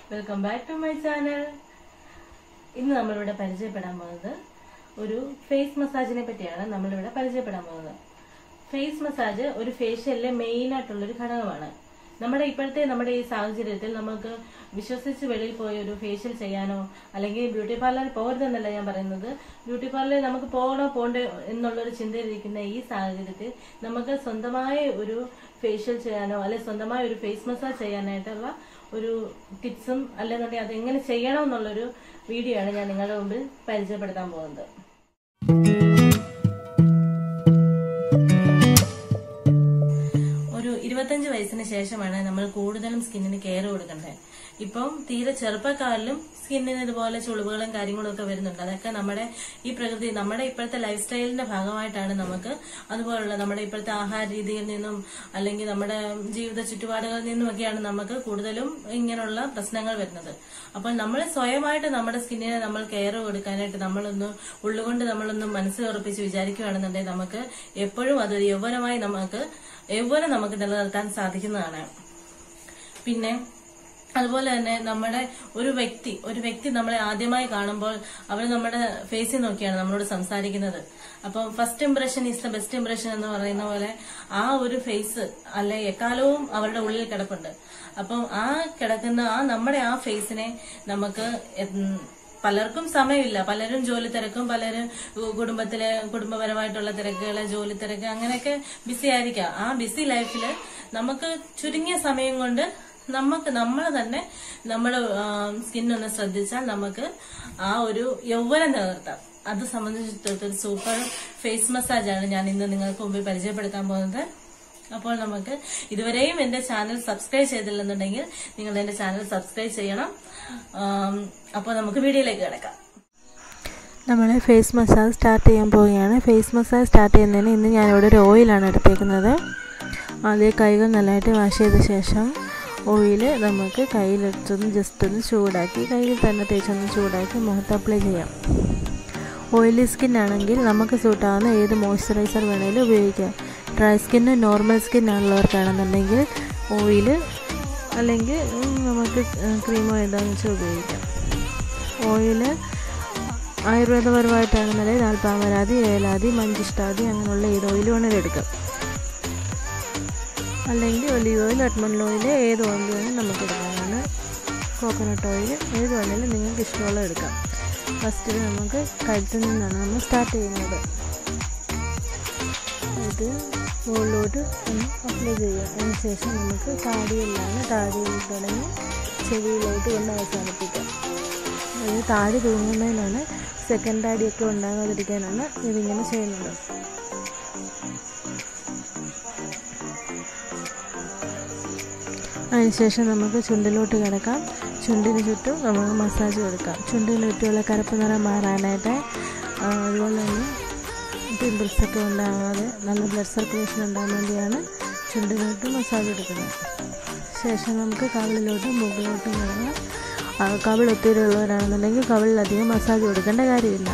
welcome back to my channel ഇന്ന് നമ്മളിവിടെ പരിചയപ്പെടാൻ പോകുന്നത് ഒരു ഫേസ് മസാജിനെ പറ്റിയാണ് നമ്മളിവിടെ പരിചയപ്പെടാൻ പോകുന്നത് ഫേസ് മസാജ് ഒരു ഫേഷ്യലിലെ മെയിൻ ആയിട്ടുള്ള ഒരു ഘടകമാണ് നമ്മുടെ ഇപ്പോഴത്തെ നമ്മുടെ ഈ സാഹചര്യത്തിൽ നമുക്ക് വിശ്വസിച്ച് വെളിയിൽ പോയി ഒരു ഫേഷ്യൽ ചെയ്യാനോ അല്ലെങ്കിൽ ബ്യൂട്ടി പാർലറിൽ പോകരുതെന്നല്ല ഞാൻ പറയുന്നത് ബ്യൂട്ടി പാർലറിൽ നമുക്ക് പോകണോ പോണ്ടോ എന്നുള്ളൊരു ചിന്തയിലിരിക്കുന്ന ഈ സാഹചര്യത്തിൽ നമുക്ക് സ്വന്തമായ ഒരു ഫേഷ്യൽ ചെയ്യാനോ അല്ലെങ്കിൽ സ്വന്തമായ ഒരു ഫേസ് മസാജ് ചെയ്യാനായിട്ടുള്ള ഒരു ടിപ്സും അല്ലെന്നുണ്ടെങ്കിൽ അതെങ്ങനെ ചെയ്യണം എന്നുള്ളൊരു വീഡിയോ ആണ് ഞാൻ നിങ്ങളുടെ മുമ്പിൽ പരിചയപ്പെടുത്താൻ പോകുന്നത് ഒരു ഇരുപത്തഞ്ച് വയസ്സിന് ശേഷമാണ് നമ്മൾ കൂടുതലും സ്കിന്നിന് കെയർ കൊടുക്കേണ്ടത് ഇപ്പം തീരെ ചെറുപ്പക്കാരിലും സ്കിന്നിന് ഇതുപോലെ ചുളിവുകളും കാര്യങ്ങളും ഒക്കെ വരുന്നുണ്ട് അതൊക്കെ നമ്മുടെ ഈ പ്രകൃതി നമ്മുടെ ഇപ്പോഴത്തെ ലൈഫ് സ്റ്റൈലിന്റെ ഭാഗമായിട്ടാണ് നമുക്ക് അതുപോലുള്ള നമ്മുടെ ഇപ്പോഴത്തെ ആഹാര രീതിയിൽ നിന്നും അല്ലെങ്കിൽ നമ്മുടെ ജീവിത ചുറ്റുപാടുകളിൽ നിന്നുമൊക്കെയാണ് നമുക്ക് കൂടുതലും ഇങ്ങനെയുള്ള പ്രശ്നങ്ങൾ വരുന്നത് അപ്പോൾ നമ്മൾ സ്വയമായിട്ട് നമ്മുടെ സ്കിന്നിനെ നമ്മൾ കെയർ കൊടുക്കാനായിട്ട് നമ്മളൊന്ന് ഉള്ളുകൊണ്ട് നമ്മളൊന്ന് മനസ്സ് ഉറപ്പിച്ച് വിചാരിക്കുകയാണെന്നുണ്ടെങ്കിൽ നമുക്ക് എപ്പോഴും അത് യൗവനമായി നമുക്ക് യൗവനം നമുക്ക് നിലനിർത്താൻ സാധിക്കുന്നതാണ് പിന്നെ അതുപോലെ തന്നെ നമ്മുടെ ഒരു വ്യക്തി ഒരു വ്യക്തി നമ്മളെ ആദ്യമായി കാണുമ്പോൾ അവർ നമ്മുടെ ഫേസിൽ നോക്കിയാണ് നമ്മളോട് സംസാരിക്കുന്നത് അപ്പം first impression is the best impression എന്ന് പറയുന്ന പോലെ ആ ഒരു ഫേസ് അല്ലെ എക്കാലവും അവരുടെ ഉള്ളിൽ കിടപ്പുണ്ട് അപ്പം ആ കിടക്കുന്ന ആ നമ്മുടെ ആ ഫേസിനെ നമുക്ക് ഉം, പലർക്കും സമയമില്ല പലരും ജോലി തിരക്കും പലരും കുടുംബത്തിലെ കുടുംബപരമായിട്ടുള്ള തിരക്കുകള് ജോലി തിരക്ക് അങ്ങനെയൊക്കെ ബിസി ആയിരിക്കാം ആ ബിസി ലൈഫില് നമുക്ക് ചുരുങ്ങിയ സമയം കൊണ്ട് നമുക്ക് നമ്മൾ തന്നെ നമ്മുടെ സ്കിന്നൊന്ന് ശ്രദ്ധിച്ചാൽ നമുക്ക് ആ ഒരു യൗവനം നിലനിർത്താം അത് സംബന്ധിച്ചിടത്തോളം ഒരു സൂപ്പർ ഫേസ് മസാജാണ് ഞാൻ ഇന്ന് നിങ്ങൾക്ക് മുമ്പിൽ പരിചയപ്പെടുത്താൻ പോകുന്നത് അപ്പോൾ നമുക്ക് ഇതുവരെയും എന്റെ ചാനൽ സബ്സ്ക്രൈബ് ചെയ്തില്ലെന്നുണ്ടെങ്കിൽ നിങ്ങൾ എന്റെ ചാനൽ സബ്സ്ക്രൈബ് ചെയ്യണം ആം, അപ്പോൾ നമുക്ക് വീഡിയോയിലേക്ക് കിടക്കാം നമ്മൾ ഫേസ് മസാജ് സ്റ്റാർട്ട് ചെയ്യാൻ പോവുകയാണ് ഫേസ് മസാജ് സ്റ്റാർട്ട് ചെയ്യുന്നതിന് ഇന്ന് ഞാനിവിടെ ഒരു ഓയിലാണ് എടുത്തേക്കുന്നത് ആദ്യം കൈകൾ നല്ലതായിട്ട് വാഷ് ചെയ്ത ശേഷം ഓയിൽ നമുക്ക് കയ്യിലെടുത്തൊന്ന് ജസ്റ്റ് ഒന്ന് ചൂടാക്കി കയ്യിൽ തന്നെ തേച്ചൊന്ന് ചൂടാക്കി മുഖത്ത് അപ്ലൈ ചെയ്യാം ഓയിലി സ്കിൻ ആണെങ്കിൽ നമുക്ക് സൂട്ടാവുന്ന ഏത് മോയ്സ്ചറൈസർ വേണേലും ഉപയോഗിക്കാം ഡ്രൈ സ്കിന്ന് നോർമൽ സ്കിൻ ആണുള്ളവർക്കാണെന്നുണ്ടെങ്കിൽ ഓയിൽ അല്ലെങ്കിൽ ഉം, നമുക്ക് ക്രീമോ എന്താണെന്ന് വെച്ചാൽ ഉപയോഗിക്കാം ഓയിൽ ആയുർവേദപരമായിട്ടാണെന്നുണ്ടെങ്കിൽ നാൽപ്പാമരാതി ഏലാതി മഞ്ചിഷ്ടാതി അങ്ങനെയുള്ള ഏത് ഓയിൽ വേണേലും എടുക്കാം അല്ലെങ്കിൽ ഒലീവ് ഓയിൽ അട്മണ്ട് ഓയിൽ ഏത് ഓയിൽ വേണമെങ്കിലും നമുക്ക് എടുക്കാവുന്നതാണ് കോക്കനട്ട് ഓയിൽ ഏത് വേണമെങ്കിലും നിങ്ങൾക്ക് ഇഷ്ടമുള്ള എടുക്കാം ഫസ്റ്റിൽ നമുക്ക് കഴുത്തിൽ നിന്നാണ് നമ്മൾ സ്റ്റാർട്ട് ചെയ്യുന്നത് ഇത് മുകളിലോട്ട് ഒന്ന് അപ്ലൈ ചെയ്യുക അതിനുശേഷം നമുക്ക് താടിയിലാണ് താടിയിൽ തുടങ്ങി ചെവിയിലോട്ട് കൊണ്ട് അവസാനിപ്പിക്കാം അത് താടി തൂങ്ങുന്നതിനാണ് സെക്കൻഡ് താടിയൊക്കെ ഉണ്ടാകാതിരിക്കാനാണ് ഇതിങ്ങനെ ചെയ്യുന്നത് അതിനുശേഷം നമുക്ക് ചുണ്ടിലോട്ട് കിടക്കാം ചുണ്ടിന് ചുറ്റും നമുക്ക് മസാജ് കൊടുക്കാം ചുണ്ടിന് ചുറ്റുമുള്ള കറുപ്പ് നിറം മാറാനായിട്ട് ആ, അതുപോലെ തന്നെ പിമ്പിൾസൊക്കെ ഉണ്ടാകാതെ നല്ല ബ്ലഡ് സർക്കുലേഷൻ ഉണ്ടാകാൻ വേണ്ടിയാണ് ചുണ്ടിലോട്ട് മസാജ് കൊടുക്കുന്നത് ശേഷം നമുക്ക് കവിളിലോട്ടും മൂക്കിലോട്ടും കിടക്കാം ആ, കവിൾ ഒത്തിരി ഉള്ളവരാണെന്നുണ്ടെങ്കിൽ കവിളിലധികം മസാജ് കൊടുക്കേണ്ട കാര്യമില്ല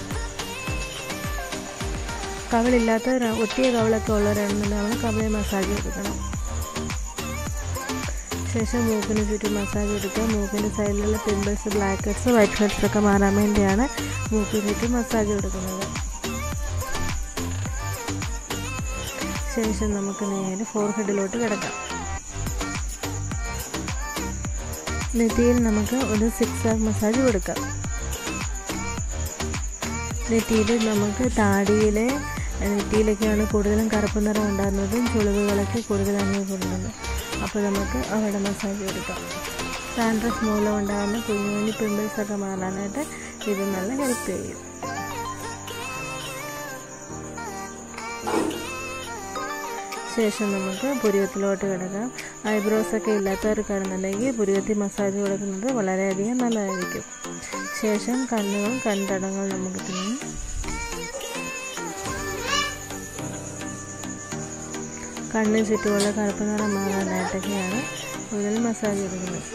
കവിളില്ലാത്തവരാ ഒത്തിരി കവിളൊക്കെ ഉള്ളവരാണെന്നുണ്ടെങ്കിൽ നമ്മൾ കവിളെ മസാജ് കൊടുക്കണം ശേഷം മൂക്കിന് ചുറ്റും മസാജ് കൊടുക്കുക മൂക്കിൻ്റെ സൈഡിലുള്ള pimples black heads white heads ഒക്കെ മാറാൻ വേണ്ടിയാണ് മൂക്കിന് ചുറ്റും മസാജ് കൊടുക്കുന്നത് ശേഷം നമുക്ക് നേരെ ഫോർഹെഡിലോട്ട് കിടക്കാം നെറ്റിയിൽ നമുക്ക് ഒരു സിക്സ് ആർ മസാജ് കൊടുക്കാം നെറ്റിയിൽ നമുക്ക് താടിയിലെ നെറ്റിയിലൊക്കെയാണ് കൂടുതലും കറുപ്പ് നിറം ഉണ്ടാകുന്നതും ചുളിവുകളൊക്കെ കൂടുതൽ അനുഭവപ്പെടുന്നത് അപ്പോൾ നമുക്ക് അവിടെ മസാജ് കൊടുക്കാം സാൻഡ്രഫ് മൂലം ഉണ്ടാകുന്ന കുഞ്ഞു കുഞ്ഞു പിമ്പിൾസ് ഒക്കെ മാറാനായിട്ട് ഇത് നല്ല ഹെൽപ്പ് ചെയ്യും ശേഷം നമുക്ക് പുരുവത്തിലോട്ട് കിടക്കാം ഐബ്രോസ് ഒക്കെ ഇല്ലാത്തവർക്കാണെന്നുണ്ടെങ്കിൽ പുരുവത്തിൽ മസാജ് കൊടുക്കുന്നത് വളരെയധികം നല്ലതായിരിക്കും ശേഷം കണ്ണുകൾ കൺതടങ്ങൾ നമുക്ക് തിന്നും കണ്ണിന് ചുറ്റുമുള്ള കറുപ്പ് നിറം മാറാനായിട്ടൊക്കെയാണ് കൂടുതൽ മസാജ് കൊടുക്കുന്നത്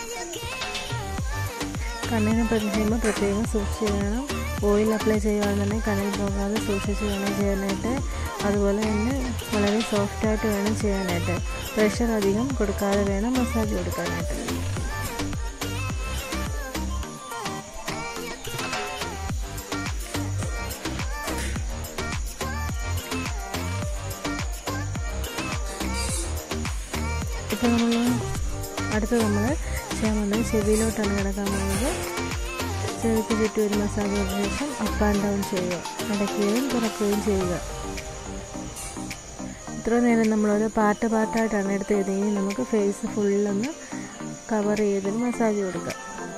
കണ്ണിന് ചെയ്യുമ്പോൾ പ്രത്യേകം സൂക്ഷിച്ച് വേണം ഓയിൽ അപ്ലൈ ചെയ്യുകയാണെന്നുണ്ടെങ്കിൽ കണ്ണിൽ പോകാതെ സൂക്ഷിച്ച് വേണം ചെയ്യാനായിട്ട് അതുപോലെ തന്നെ വളരെ സോഫ്റ്റായിട്ട് വേണം ചെയ്യാനായിട്ട് പ്രഷർ അധികം കൊടുക്കാതെ വേണം മസാജ് കൊടുക്കാനായിട്ട് അപ്പോൾ നമ്മൾ അടുത്ത് നമ്മൾ ചെയ്യാൻ പോകുന്നത് ചെവിയിലോട്ടാണ് കിടക്കാൻ പോകുന്നത് ചെവിക്ക് ചുറ്റും ഒരു മസാജ് ചെയ്ത ശേഷം അപ്പ് ആൻഡ് ഡൗൺ ചെയ്യുക അടയ്ക്കുകയും തുറക്കുകയും ചെയ്യുക ഇത്ര നേരം നമ്മളൊരു പാർട്ട് പാർട്ടായിട്ടാണ് എടുത്ത് ചെയ്തെങ്കിൽ നമുക്ക് ഫേസ് ഫുള്ളൊന്ന് കവർ ചെയ്തിട്ട് മസാജ് കൊടുക്കാം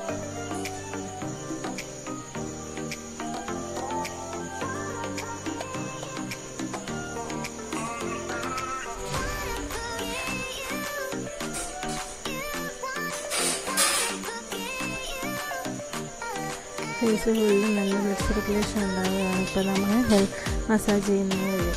ഫേസ് ഫുള്ളിൽ നല്ല ബ്ലഡ് സർക്കുലേഷൻ ഉണ്ടാവുകയാണ് ഇപ്പോൾ നമ്മൾ ഹെൽത്ത് മസാജ് ചെയ്യുന്നത് വഴി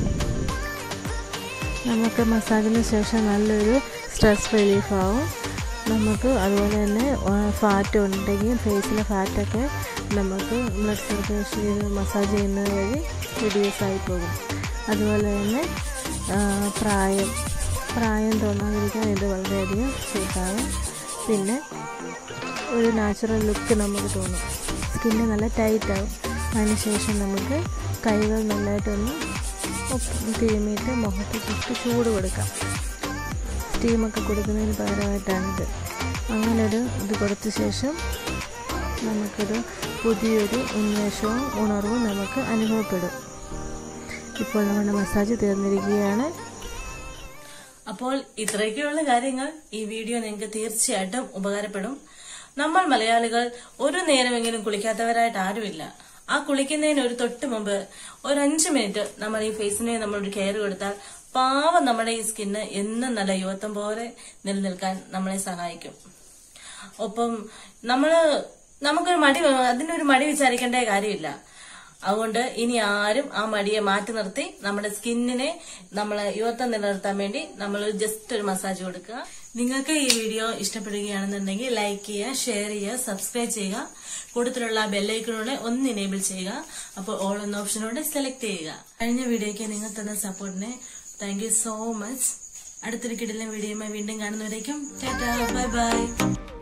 നമുക്ക് മസാജിന് ശേഷം നല്ലൊരു സ്ട്രെസ് റിലീഫ് ആവും നമുക്ക് അതുപോലെ തന്നെ ഫാറ്റ് ഉണ്ടെങ്കിൽ ഫേസിലെ ഫാറ്റൊക്കെ നമുക്ക് ബ്ലഡ് സർക്കുലേഷൻ ചെയ്ത് മസാജ് ചെയ്യുന്നത് വഴി റിഡ്യൂസ് ആയി പോകും അതുപോലെ തന്നെ പ്രായം പ്രായം തോന്നാതിരിക്കാൻ ഇത് വളരെയധികം സൂട്ടാവും പിന്നെ ഒരു നാച്ചുറൽ ലുക്ക് നമുക്ക് തോന്നും സ്കിന്ന് നല്ല ടൈറ്റ് ആവും അതിനുശേഷം നമുക്ക് കൈകൾ നല്ലതായിട്ടൊന്ന് തിരുമിയിട്ട് മുഖത്ത് ചുറ്റി ചൂട് കൊടുക്കാം സ്റ്റീമൊക്കെ കൊടുക്കുന്നതിന് പകരമായിട്ടാണിത് അങ്ങനൊരു ഇത് കൊടുത്ത ശേഷം നമുക്കൊരു പുതിയൊരു ഉന്മേഷവും ഉണർവും നമുക്ക് അനുഭവപ്പെടും ഇപ്പോൾ നമ്മുടെ മസാജ് തീർന്നിരിക്കുകയാണ് അപ്പോൾ ഇത്രയൊക്കെയുള്ള കാര്യങ്ങൾ ഈ വീഡിയോ നിങ്ങൾക്ക് തീർച്ചയായിട്ടും ഉപകാരപ്പെടും നമ്മൾ മലയാളികൾ ഒരു നേരമെങ്കിലും കുളിക്കാത്തവരായിട്ട് ആരുമില്ല ആ കുളിക്കുന്നതിന് ഒരു തൊട്ട് മുമ്പ് ഒരു അഞ്ച് മിനിറ്റ് നമ്മൾ ഈ ഫേസിനെ നമ്മളൊരു കെയർ കൊടുത്താൽ പാവം നമ്മുടെ ഈ സ്കിന്ന് എന്നും നല്ല യുവത്വം പോലെ നിലനിൽക്കാൻ നമ്മളെ സഹായിക്കും ഒപ്പം നമ്മള് നമുക്കൊരു മടി അതിനൊരു മടി വിചാരിക്കേണ്ട കാര്യമില്ല അതുകൊണ്ട് ഇനി ആരും ആ മടിയെ മാറ്റി നിർത്തി നമ്മുടെ സ്കിന്നിനെ നമ്മൾ യുവത്വം നിലനിർത്താൻ വേണ്ടി നമ്മൾ ജസ്റ്റ് ഒരു മസാജ് കൊടുക്കുക നിങ്ങൾക്ക് ഈ വീഡിയോ ഇഷ്ടപ്പെടുകയാണെന്നുണ്ടെങ്കിൽ ലൈക്ക് ചെയ്യുക ഷെയർ ചെയ്യുക സബ്സ്ക്രൈബ് ചെയ്യുക കൂട്ടത്തിലുള്ള ബെല്ലൈക്കണോടെ ഒന്ന് ഇനേബിൾ ചെയ്യുക അപ്പോൾ ഓൾ എന്ന ഓപ്ഷനോടെ സെലക്ട് ചെയ്യുക കഴിഞ്ഞ വീഡിയോയ്ക്ക് നിങ്ങൾ തന്ന സപ്പോർട്ടിനെ താങ്ക് യു സോ മച്ച് അടുത്തൊരു കിടിലൻ വീഡിയോയുമായി വീണ്ടും കാണുന്നവരേക്കും ടാറ്റാ ബൈ ബൈ